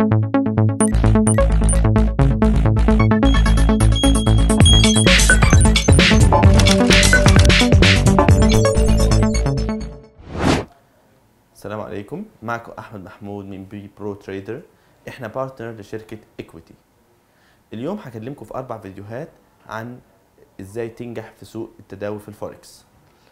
السلام عليكم معكم احمد محمود من بي برو تريدر احنا بارتنر لشركه ايكويتي اليوم هكلمكم في اربع فيديوهات عن ازاي تنجح في سوق التداول في الفوركس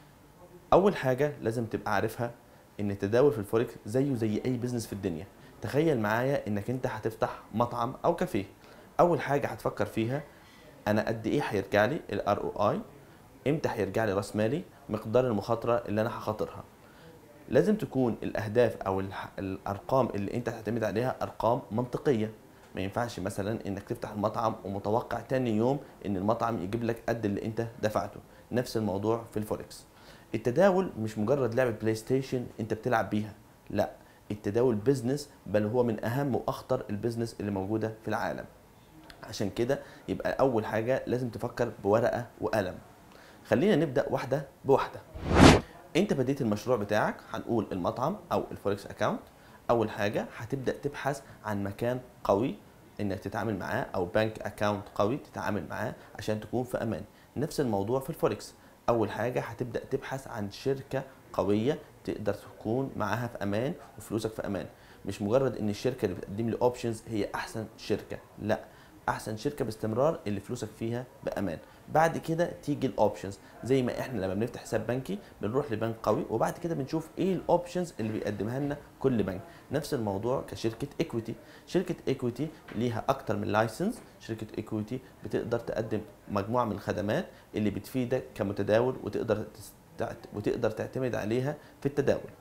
اول حاجه لازم تبقى عارفها ان التداول في الفوركس زيه زي اي بزنس في الدنيا تخيل معايا انك انت هتفتح مطعم او كافيه اول حاجه هتفكر فيها انا قد ايه هيرجع لي الار او اي امتى هيرجع لي راس مالي مقدار المخاطره اللي انا هخاطرها لازم تكون الاهداف او الح- الارقام اللي انت هتعتمد عليها ارقام منطقيه ما ينفعش مثلا انك تفتح المطعم ومتوقع تاني يوم ان المطعم يجيب لك قد اللي انت دفعته نفس الموضوع في الفوركس التداول مش مجرد لعبه بلاي ستيشن انت بتلعب بيها لا التداول بيزنس بل هو من اهم واخطر البيزنس اللي موجوده في العالم عشان كده يبقى اول حاجه لازم تفكر بورقه وقلم خلينا نبدا واحده بواحده انت بديت المشروع بتاعك هنقول المطعم او الفوركس اكاونت اول حاجه هتبدا تبحث عن مكان قوي انك تتعامل معاه او بنك اكاونت قوي تتعامل معاه عشان تكون في امان نفس الموضوع في الفوركس اول حاجه هتبدا تبحث عن شركه قويه تقدر تكون معاها في امان وفلوسك في امان مش مجرد ان الشركه اللي بتقدم لي اوبشنز هي احسن شركه لا احسن شركه باستمرار اللي فلوسك فيها بامان بعد كده تيجي الاوبشنز زي ما احنا لما بنفتح حساب بنكي بنروح لبنك قوي وبعد كده بنشوف ايه الاوبشنز اللي بيقدمها لنا كل بنك نفس الموضوع كشركه ايكويتي شركه ايكويتي ليها اكتر من لايسنس شركه ايكويتي بتقدر تقدم مجموعه من الخدمات اللي بتفيدك كمتداول وتقدر تست... وتقدر تعتمد عليها في التداول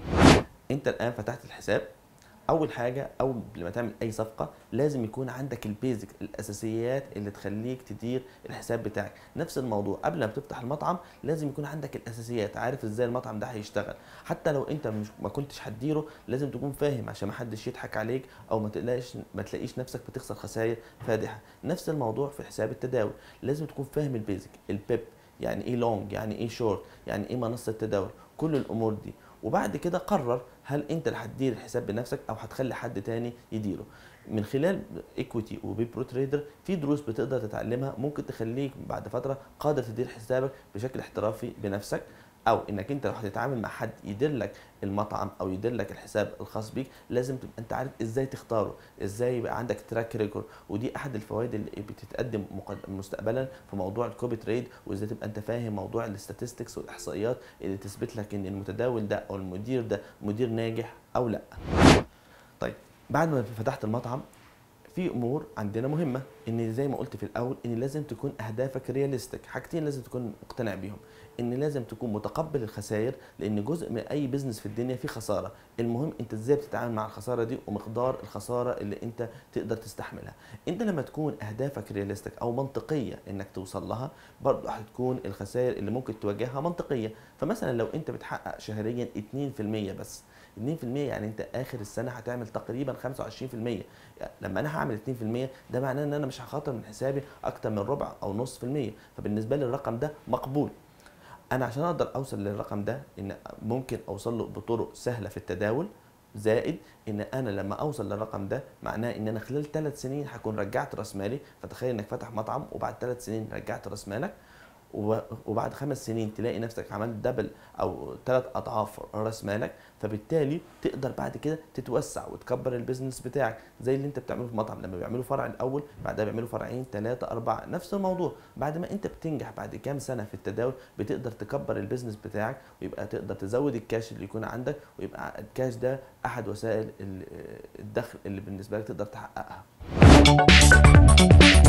انت الان فتحت الحساب اول حاجه اول ما تعمل اي صفقه لازم يكون عندك البيزك الاساسيات اللي تخليك تدير الحساب بتاعك نفس الموضوع قبل ما تفتح المطعم لازم يكون عندك الاساسيات عارف ازاي المطعم ده هيشتغل حتى لو انت مش ما كنتش هتديره لازم تكون فاهم عشان ما حدش يضحك عليك او ما تلاقيش ما تلاقيش نفسك بتخسر خسائر فادحه نفس الموضوع في حساب التداول لازم تكون فاهم البيزك البيب يعني ايه لونج يعني ايه شورت يعني ايه منصه تداول كل الامور دي وبعد كده قرر هل انت اللي هتدير الحساب بنفسك او هتخلي حد تاني يديره من خلال ايكويتي وبي برو تريدر في دروس بتقدر تتعلمها ممكن تخليك بعد فتره قادر تدير حسابك بشكل احترافي بنفسك او انك انت لو هتتعامل مع حد يدير لك المطعم او يدير لك الحساب الخاص بيك لازم تبقى انت عارف ازاي تختاره ازاي يبقى عندك تراك ريكورد ودي احد الفوائد اللي بتتقدم مقد- مستقبلا في موضوع الكوبي تريد وازاي تبقى انت فاهم موضوع الاستاتستكس والاحصائيات اللي تثبت لك ان المتداول ده او المدير ده مدير ناجح او لا طيب بعد ما فتحت المطعم في امور عندنا مهمه ان زي ما قلت في الاول ان لازم تكون اهدافك رياليستيك حاجتين لازم تكون مقتنع بيهم ان لازم تكون متقبل الخسائر لان جزء من اي بزنس في الدنيا فيه خساره المهم انت ازاي بتتعامل مع الخساره دي ومقدار الخساره اللي انت تقدر تستحملها انت لما تكون اهدافك رياليستيك او منطقيه انك توصل لها برضه هتكون الخسائر اللي ممكن تواجهها منطقيه فمثلا لو انت بتحقق شهريا 2% بس 2% يعني انت اخر السنه هتعمل تقريبا 25% يعني لما انا هعمل 2% ده معناه ان انا مش هخاطر من حسابي اكتر من ربع او نص في المية فبالنسبه لي الرقم ده مقبول انا عشان اقدر اوصل للرقم ده ان ممكن اوصل له بطرق سهله في التداول زائد ان انا لما اوصل للرقم ده معناه ان انا خلال ثلاث سنين هكون رجعت راس مالي فتخيل انك فاتح مطعم وبعد ثلاث سنين رجعت راس مالك و- وبعد خمس سنين تلاقي نفسك عملت دبل او ثلاث اضعاف راس مالك فبالتالي تقدر بعد كده تتوسع وتكبر البيزنس بتاعك زي اللي انت بتعمله في المطعم لما بيعملوا فرع الاول بعدها بيعملوا فرعين ثلاثه اربعه نفس الموضوع بعد ما انت بتنجح بعد كام سنه في التداول بتقدر تكبر البيزنس بتاعك ويبقى تقدر تزود الكاش اللي يكون عندك ويبقى الكاش ده احد وسائل ال- الدخل اللي بالنسبه لك تقدر تحققها